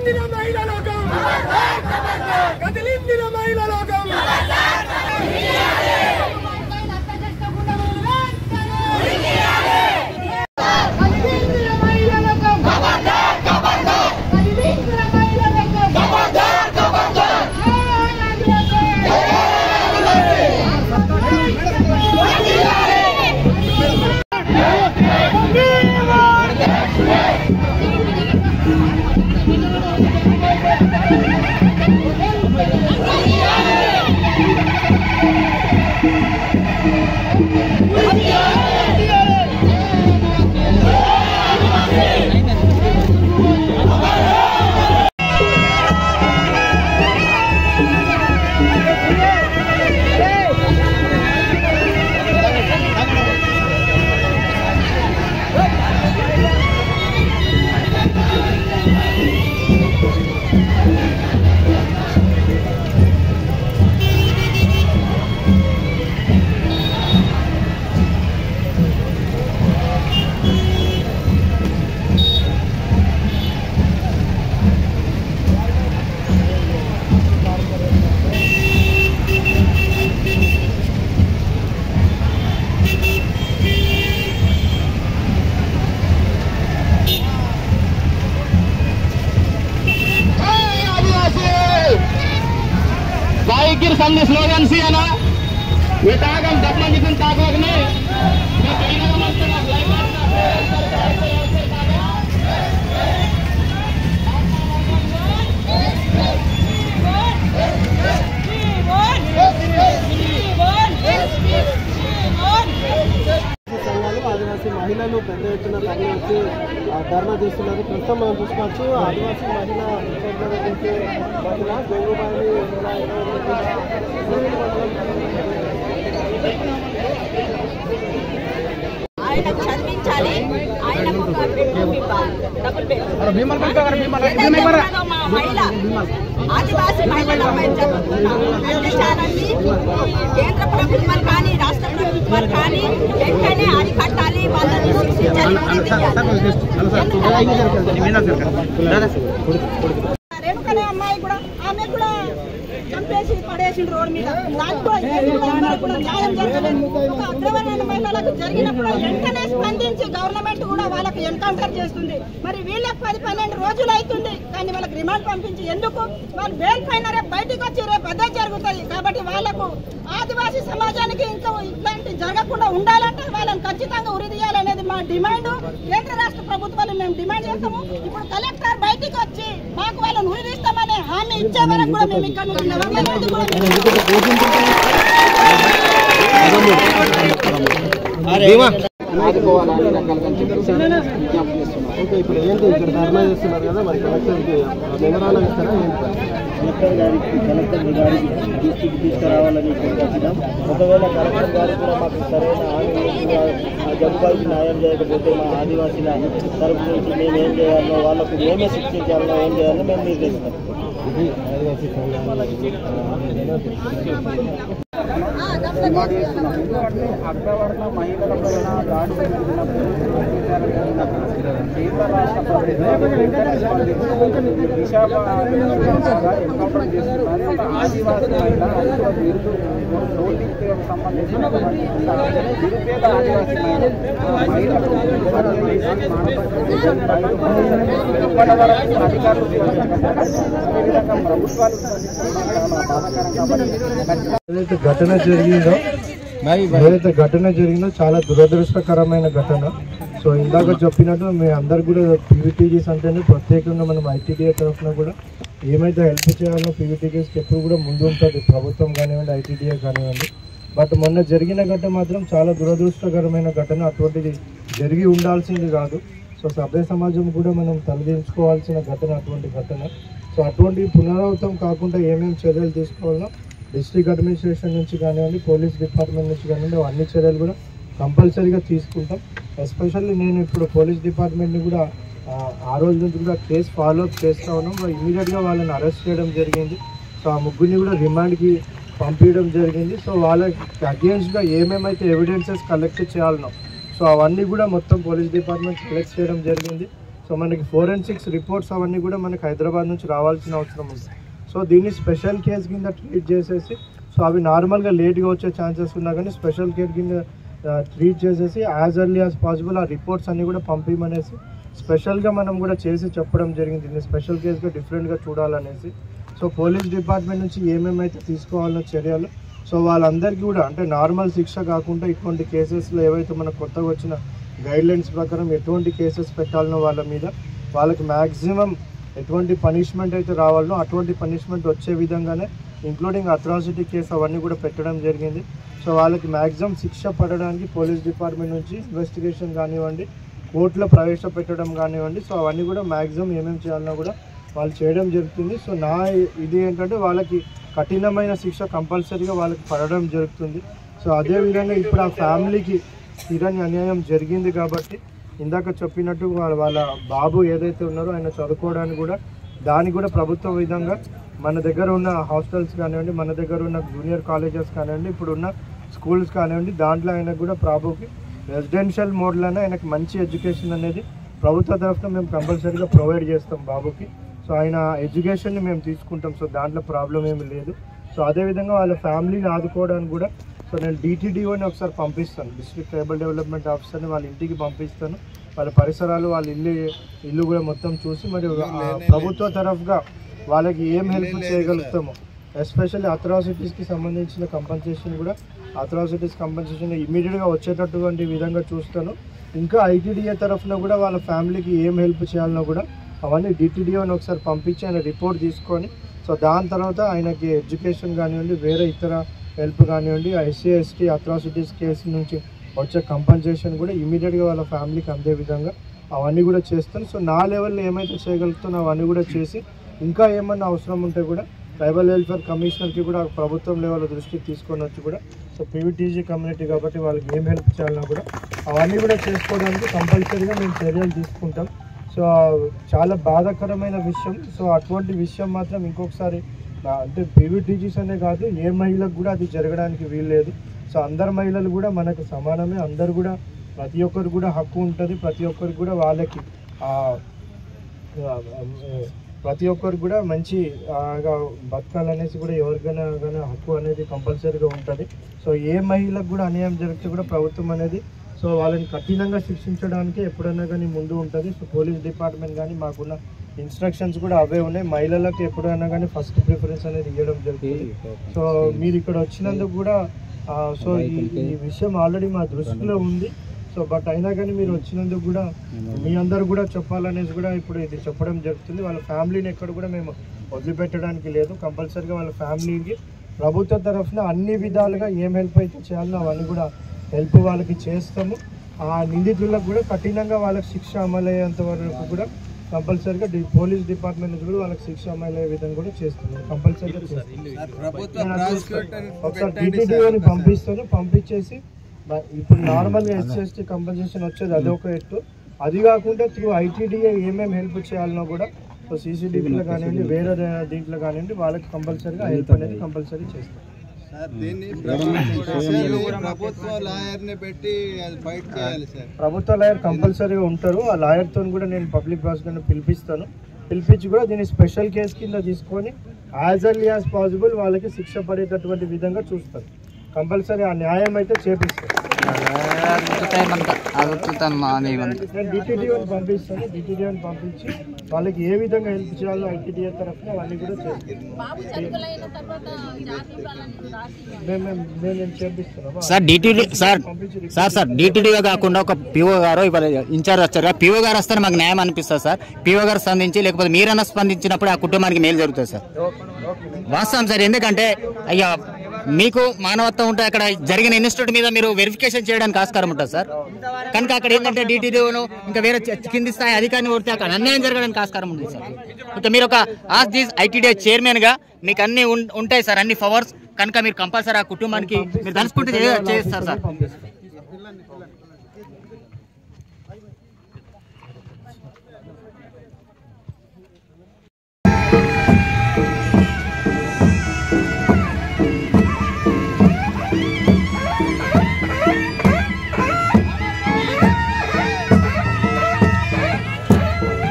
కదిలిందిన మహిళ లోకం కదిలిందిన మహిళ లోకం बाईकीर संदेश स्लोगन सी है ना विटागम दपमा जितन ताकवक ने मैं कहीं ना मस्त ना लाइव సంఘాలు ఆదివాసీ మహిళలు పెద్ద ఎత్తున తరలి వచ్చి ఆ, ధర్నా చేస్తున్నారు ప్రస్తుతం మనం చూసుకోవచ్చు ఆదివాసీ మహిళ ఉద్యోగాల గురించి మహిళ గంగుబాయి ఇలా ఇరవై ఒకటి సూర్యుడు ఆయన చదివించాలి ఆయనకు ఒక బెడ్రూమ్ ఇవ్వాలి డబుల్ బెడ్రూమ్ ఏదైతే ఉన్నదో మా మహిళ ఆదివాసీ మహిళల పై జరుగుతున్న అత్యాచారాన్ని కేంద్ర ప్రభుత్వాలు కానీ రాష్ట్ర ప్రభుత్వాలు కానీ వెంటనే అరికట్టాలి వాళ్ళని శిక్షించాలి రేణుకనే అమ్మాయి కూడా ఆమె కూడా చంపేసి పడేసి రోడ్డు మీద దానికి కూడా ఏది కూడా ఎవరికి కూడా న్యాయం జరగలేదు ఒక అగ్రవర్ణ మహిళలకు జరిగినప్పుడు వెంటనే స్పందించి గవర్నమెంట్ కూడా వాళ్ళకి ఎన్కౌంటర్ చేస్తుంది మరి వీళ్ళకి పది పన్నెండు రోజులు అవుతుంది కానీ వాళ్ళకి రిమాండ్ పంపించి ఎందుకు వాళ్ళు బెయిల్ పైన రేపు బయటికి వచ్చి రేపు అదే జరుగుతుంది కాబట్టి వాళ్ళకు ఆదివాసీ సమాజానికి ఇంకా ఇట్లాంటి జరగకుండా ఉండాలంటే వాళ్ళని ఖచ్చితంగా ఉరిదీయాలనేది మా డిమాండ్ కేంద్ర రాష్ట్ర ప్రభుత్వాలు మేము డిమాండ్ చేస్తాము ఇప్పుడు కలెక్టర్ బయటికి వచ్చి మాకు వాళ్ళని ఉరిదీస్తామనే హామీ ఇచ్చే వరకు కూడా మేము ఇక్కడ నుండి నిలబడలేదు కూడా మేము ఆదుకోవాలని రకాలుగా చెప్పేసి విజ్ఞప్తి చేస్తున్నారు ఓకే ఇప్పుడు ఏంటి ఇక్కడ ధర్నా చేస్తున్నారు కదా మరి కలెక్టర్కి మెమరాలం ఇస్తారా ఏంటి కలెక్టర్ గారికి కలెక్టర్ గారికి దృష్టికి తీసుకురావాలని కోరుకుంటున్నాం ఒకవేళ కలెక్టర్ గారు కూడా మాకు సరైన హామీ జబ్బుబాయికి న్యాయం చేయకపోతే మా ఆదివాసీల తరపు నుంచి మేము ఏం చేయాలో వాళ్ళకు మేమే శిక్షించాలో ఏం చేయాలో మేము నిర్ణయిస్తాం ఇది ఆదివాసీ డిమాండ్ చేస్తున్నాం ఎందుకంటే అగ్రవర్ణ మహిళల పైన దాడి జరిగినప్పుడు అత్యాచారం జరిగినప్పుడు కేంద్ర రాష్ట్ర ప్రభుత్వాలు వెంటనే స్పందించి విశాఖ ద్వారా ఎన్కౌంటర్ చేస్తున్నారు ఒక ఆదివాసీ మహిళ అది కూడా విరుదు నోటీకి సంబంధించినటువంటి ఒక నిరుపేద ఆదివాసీ మహిళ ఆ మహిళకు హత్య చేసి మానభంగం ఇప్పటి వరకు అధికారులు స్పందించకపోతే అదేవిధంగా ప్రభుత్వాలు స్పందించడం చాలా బాధాకరం కాబట్టి ఖచ్చితంగా ఏదైతే ఘటన జరిగిందో ఏదైతే ఘటన జరిగిందో చాలా దురదృష్టకరమైన ఘటన సో ఇందాక చెప్పినట్టు మీ అందరు కూడా పీవీటీజీస్ అంటేనే ప్రత్యేకంగా మనం ఐటీడీఏ తరఫున కూడా ఏమైతే హెల్ప్ చేయాలో పీవీటీజీస్కి ఎప్పుడు కూడా ముందు ఉంటుంది ప్రభుత్వం కానివ్వండి ఐటీడీఏ కానివ్వండి బట్ మొన్న జరిగిన ఘటన మాత్రం చాలా దురదృష్టకరమైన ఘటన అటువంటిది జరిగి ఉండాల్సింది కాదు సో సభ్య సమాజం కూడా మనం తలదించుకోవాల్సిన ఘటన అటువంటి ఘటన సో అటువంటి పునరావృతం కాకుండా ఏమేమి చర్యలు తీసుకోవాలో డిస్ట్రిక్ట్ అడ్మినిస్ట్రేషన్ నుంచి కానివ్వండి పోలీస్ డిపార్ట్మెంట్ నుంచి కానివ్వండి అన్ని చర్యలు కూడా కంపల్సరీగా తీసుకుంటాం ఎస్పెషల్లీ నేను ఇప్పుడు పోలీస్ డిపార్ట్మెంట్ని కూడా ఆ, ఆ రోజు నుంచి కూడా కేసు ఫాలో అప్ చేస్తూ ఉన్నాం ఇమీడియట్గా వాళ్ళని అరెస్ట్ చేయడం జరిగింది సో ఆ ముగ్గురిని కూడా రిమాండ్కి పంపించడం జరిగింది సో వాళ్ళకి అగేన్స్ట్గా ఏమేమైతే ఎవిడెన్సెస్ కలెక్ట్ చేయాలనో సో అవన్నీ కూడా మొత్తం పోలీస్ డిపార్ట్మెంట్ కలెక్ట్ చేయడం జరిగింది సో సో మనకి ఫోరెన్సిక్స్ రిపోర్ట్స్ అవన్నీ కూడా మనకి హైదరాబాద్ నుంచి రావాల్సిన అవసరం ఉంది సో దీన్ని స్పెషల్ కేస్ కింద ట్రీట్ చేసేసి సో అవి నార్మల్గా లేట్గా వచ్చే ఛాన్సెస్ ఉన్నా కానీ స్పెషల్ కేర్ కింద ట్రీట్ చేసేసి యాజ్ ఎర్లీ యాజ్ పాసిబుల్ ఆ రిపోర్ట్స్ అన్నీ కూడా పంపించమనేసి స్పెషల్గా మనం కూడా చేసి చెప్పడం జరిగింది దీన్ని స్పెషల్ కేసుగా డిఫరెంట్గా చూడాలనేసి సో పోలీస్ డిపార్ట్మెంట్ నుంచి ఏమేమైతే తీసుకోవాలన్న చర్యలు సో వాళ్ళందరికీ కూడా అంటే నార్మల్ శిక్ష కాకుండా ఇటువంటి కేసెస్లో ఏవైతే మనకు కొత్తగా వచ్చిన గైడ్లైన్స్ ప్రకారం ఎటువంటి కేసెస్ పెట్టాలనో వాళ్ళ మీద వాళ్ళకి మ్యాక్సిమం ఎటువంటి పనిష్మెంట్ అయితే రావాలనో అటువంటి పనిష్మెంట్ వచ్చే విధంగానే ఇంక్లూడింగ్ అట్రాసిటీ కేసు అవన్నీ కూడా పెట్టడం జరిగింది సో వాళ్ళకి మ్యాక్సిమం శిక్ష పడడానికి పోలీస్ డిపార్ట్మెంట్ నుంచి ఇన్వెస్టిగేషన్ కానివ్వండి కోర్టులో ప్రవేశపెట్టడం కానివ్వండి సో అవన్నీ కూడా మ్యాక్సిమం ఏమేమి చేయాలన్నా కూడా వాళ్ళు చేయడం జరుగుతుంది సో నా ఇది ఏంటంటే వాళ్ళకి కఠినమైన శిక్ష కంపల్సరీగా వాళ్ళకి పడడం జరుగుతుంది సో అదేవిధంగా ఇప్పుడు ఆ ఫ్యామిలీకి తీరని అన్యాయం జరిగింది కాబట్టి ఇందాక చెప్పినట్టు వాళ్ళ వాళ్ళ బాబు ఏదైతే ఉన్నారో ఆయన చదువుకోవడానికి కూడా దానికి కూడా ప్రభుత్వ విధంగా మన దగ్గర ఉన్న హాస్టల్స్ కానివ్వండి మన దగ్గర ఉన్న జూనియర్ కాలేజెస్ కానివ్వండి ఇప్పుడు ఉన్న స్కూల్స్ కానివ్వండి దాంట్లో ఆయనకు కూడా బాబుకి రెసిడెన్షియల్ మోడ్లోనే ఆయనకి మంచి ఎడ్యుకేషన్ అనేది ప్రభుత్వ తరఫున మేము కంపల్సరీగా ప్రొవైడ్ చేస్తాం బాబుకి సో ఆయన ఎడ్యుకేషన్ని మేము తీసుకుంటాం సో దాంట్లో ప్రాబ్లం ఏమి లేదు సో అదేవిధంగా వాళ్ళ ఫ్యామిలీని ఆదుకోవడానికి కూడా సో నేను డిటిడిఓని ఒకసారి పంపిస్తాను డిస్ట్రిక్ట్ ట్రైబల్ డెవలప్మెంట్ ఆఫీసర్ని వాళ్ళ ఇంటికి పంపిస్తాను వాళ్ళ పరిసరాలు వాళ్ళ ఇల్లు ఇల్లు కూడా మొత్తం చూసి మరి ఆ ప్రభుత్వ తరఫుగా వాళ్ళకి ఏం హెల్ప్ చేయగలుగుతామో ఎస్పెషల్లీ అథరాసిటీస్కి సంబంధించిన కంపన్సేషన్ కూడా అథరాసిటీస్ కంపన్సేషన్ ఇమీడియట్గా వచ్చేటటువంటి విధంగా చూస్తాను ఇంకా ఐటీడీఏ తరఫున కూడా వాళ్ళ ఫ్యామిలీకి ఏం హెల్ప్ చేయాలనో కూడా అవన్నీ డిటిడిఓని ఒకసారి పంపించి ఆయన రిపోర్ట్ తీసుకొని సో దాని తర్వాత ఆయనకి ఎడ్యుకేషన్ కానివ్వండి వేరే ఇతర హెల్ప్ కానివ్వండి ఎస్సీ ఎస్టీ అట్రాసిటీస్ కేసు నుంచి వచ్చే కంపన్సేషన్ కూడా ఇమీడియట్గా వాళ్ళ ఫ్యామిలీకి అందే విధంగా అవన్నీ కూడా చేస్తాను సో నా లెవెల్లో ఏమైతే చేయగలుగుతానో అవన్నీ కూడా చేసి ఇంకా ఏమన్నా అవసరం ఉంటే కూడా ట్రైబల్ వెల్ఫేర్ కమిషనర్కి కూడా ప్రభుత్వం లెవెల్ దృష్టికి తీసుకొని వచ్చి కూడా సో పీవీటీజీ కమ్యూనిటీ కాబట్టి వాళ్ళకి ఏం హెల్ప్ చేయాలన్నా కూడా అవన్నీ కూడా చేసుకోవడానికి కంపల్సరీగా మేము చర్యలు తీసుకుంటాం సో చాలా బాధాకరమైన విషయం సో అటువంటి విషయం మాత్రం ఇంకొకసారి ఆ, అంటే పీవీటీజీస్ అనే కాదు ఏ మహిళకు కూడా అది జరగడానికి వీల్లేదు సో అందరు మహిళలు కూడా మనకు సమానమే అందరు కూడా ప్రతి ఒక్కరు కూడా హక్కు ఉంటుంది ప్రతి ఒక్కరికి కూడా వాళ్ళకి ఆ, ఆ, ఆ, ప్రతి ఒక్కరు కూడా మంచి ఆ, గా బతకాలనేసి కూడా ఎవరికైనా కానీ హక్కు అనేది కంపల్సరీగా ఉంటుంది సో ఏ మహిళకు కూడా అన్యాయం జరిగితే కూడా ప్రభుత్వం అనేది సో వాళ్ళని కఠినంగా శిక్షించడానికి ఎప్పుడైనా కానీ ముందు ఉంటుంది సో పోలీస్ డిపార్ట్మెంట్ కానీ మాకున్న ఇన్స్ట్రక్షన్స్ కూడా అవే ఉన్నాయి మహిళలకు ఎప్పుడైనా కానీ ఫస్ట్ ప్రిఫరెన్స్ అనేది ఇవ్వడం జరుగుతుంది సో మీరు ఇక్కడ వచ్చినందుకు కూడా ఆ, సో ఈ ఈ విషయం ఆల్రెడీ మా దృష్టిలో ఉంది సో బట్ అయినా కానీ మీరు వచ్చినందుకు కూడా మీ అందరు కూడా చెప్పాలనేసి కూడా ఇప్పుడు ఇది చెప్పడం జరుగుతుంది వాళ్ళ ఫ్యామిలీని ఎక్కడ కూడా మేము వదిలిపెట్టడానికి లేదు కంపల్సరీగా వాళ్ళ ఫ్యామిలీకి ప్రభుత్వ తరఫున అన్ని విధాలుగా ఏం హెల్ప్ అయితే చేయాలో అవన్నీ కూడా హెల్ప్ వాళ్ళకి చేస్తాము ఆ నిందితులకు కూడా కఠినంగా వాళ్ళకి శిక్ష అమలయ్యేంత వరకు కూడా కంపల్సరీగా డి- పోలీస్ డిపార్ట్మెంట్ నుంచి కూడా వాళ్ళకి శిక్ష అమలయ్యే విధంగా కూడా చేస్తున్నాం కంపల్సరీగా చేస్తాం నేను అది చూస్తాను. ఒకసారి డిటిడిఓని పంపిస్తాను పంపించేసి బ- ఇప్పుడు నార్మల్గా ఎస్సీ కంపెన్సేషన్ వచ్చేది అదొక ఎత్తు అది కాకుండా త్రూ ఐటీడీఏ ఏమేమి హెల్ప్ చేయాలనో కూడా సో సీసీటీవీలో కానివ్వండి వేరే దే- దీంట్లో కానివ్వండి వాళ్ళకి కంపల్సరీగా హెల్ప్ అనేది కంపల్సరీ చేస్తాం సార్ దీన్ని ప్రభుత్వం ప్రభుత్వ లాయర్ ని పెట్టి అది ఫైట్ చేయాలి సార్ ప్రభుత్వ లాయర్ కంపల్సరీగా ఉంటారు ఆ లాయర్తో కూడా నేను పబ్లిక్ ప్రాసిక్యూటర్ పిలిపిస్తాను పిలిపించి కూడా దీన్ని స్పెషల్ కేసు కింద తీసుకొని యాజ్ ఎర్లీ యాజ్ పాసిబుల్ వాళ్ళకి శిక్ష పడేటటువంటి విధంగా చూస్తాను కంపల్సరీ ఆ న్యాయం అయితే చేపిస్తాను నేను డిటిడిఓని పంపిస్తాను డిటిడిఓని పంపించి వాళ్ళకి ఏ విధంగా హెల్ప్ చేయాలో ఐటీడీఏ తరఫున అవన్నీ కూడా చేస్తాను బాబు చదువులైన తర్వాత జాతి వాళ్ళని రాసి మేము మేము- మేము నేను చేపిస్తున్నాము సార్ డిటిడి సార్ పంపించి సార్ సార్ డిటిడిగా కాకుండా ఒక పిఓ గారు ఇవాళ ఇన్ఛార్జ్ వచ్చారు పిఓ గారు వస్తే మాకు న్యాయం అనిపిస్తుంది సార్ పిఓ గారు స్పందించి లేకపోతే మీరన్నా స్పందించినప్పుడు ఆ కుటుంబానికి మేలు జరుగుతుంది సార్ వాస్తవం సార్ ఎందుకంటే అయ్యా మీకు మానవత్వం ఉంటే అక్కడ జరిగిన ఇన్స్టిట్యూట్ మీద మీరు వెరిఫికేషన్ చేయడానికి ఆస్కారం ఉంటుంది సార్ కనుక అక్కడ ఏంటంటే డిటిడిఓను ఇంకా వేరే చ- కింది స్థాయి అధికారిని కొడితే అక్కడ అన్యాయం జరగడానికి ఆస్కారం ఉంటుంది సార్ ఇంకా మీరు ఒక ఆస్ దీస్ ఐటీడీఐ చైర్మన్ గా మీకు అన్ని ఉం- ఉంటాయి సార్ అన్ని పవర్స్ కనుక మీరు కంపల్సరీ ఆ కుటుంబానికి మీరు తలుచుకుంటే చే- చేస్తారు సార్ పంపిస్తాను Hey!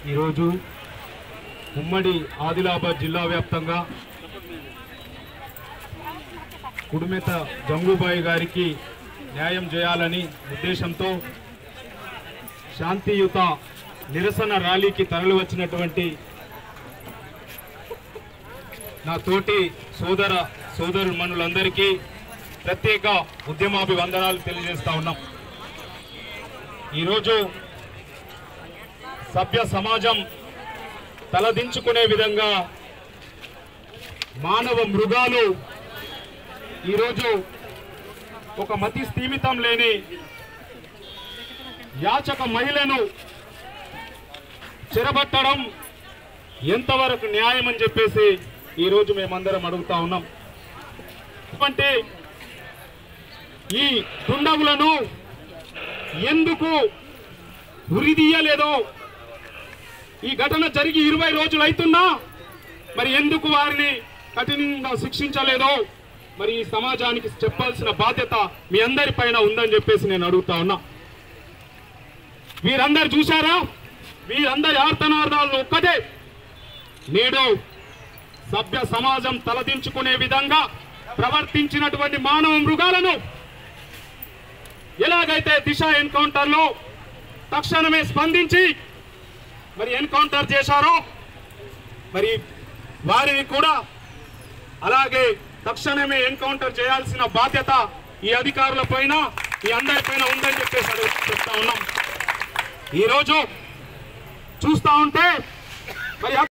ఈరోజు ఉమ్మడి ఆదిలాబాద్ జిల్లా వ్యాప్తంగా కుడుమెత జంగుబాయి గారికి న్యాయం చేయాలని ఉద్దేశంతో శాంతియుత నిరసన ర్యాలీకి తరలి వచ్చినటువంటి నా తోటి సోదర సోదరుమణులందరికీ ప్రత్యేక ఉద్యమాభివందనాలు తెలియజేస్తా ఉన్నాం ఈరోజు సభ్య సమాజం తలదించుకునే విధంగా మానవ మృగాలు ఈరోజు ఒక మతి స్థీమితం లేని యాచక మహిళను చెరబట్టడం ఎంతవరకు న్యాయం అని చెప్పేసి ఈరోజు మేమందరం అడుగుతా ఉన్నాం అంటే ఈ దుండగులను ఎందుకు ఉరిదీయలేదో ఈ ఘటన జరిగి ఇరవై రోజులు అవుతున్నా మరి ఎందుకు వారిని కఠినంగా శిక్షించలేదో మరి ఈ సమాజానికి చెప్పాల్సిన బాధ్యత మీ అందరి పైన ఉందని చెప్పేసి నేను అడుగుతా ఉన్నా వీరందరు చూశారా వీరందరి ఆర్తనార్థాలను ఒక్కటే నేడు సభ్య సమాజం తలదించుకునే విధంగా ప్రవర్తించినటువంటి మానవ మృగాలను ఎలాగైతే దిశ ఎన్కౌంటర్ లో తక్షణమే స్పందించి మరి ఎన్కౌంటర్ చేశారో మరి వారిని కూడా అలాగే తక్షణమే ఎన్కౌంటర్ చేయాల్సిన బాధ్యత ఈ అధికారుల పైన ఈ అందరి పైన ఉందని చెప్పేసి అడుగు- చెప్తా ఉన్నాం ఈరోజు చూస్తా ఉంటే మరి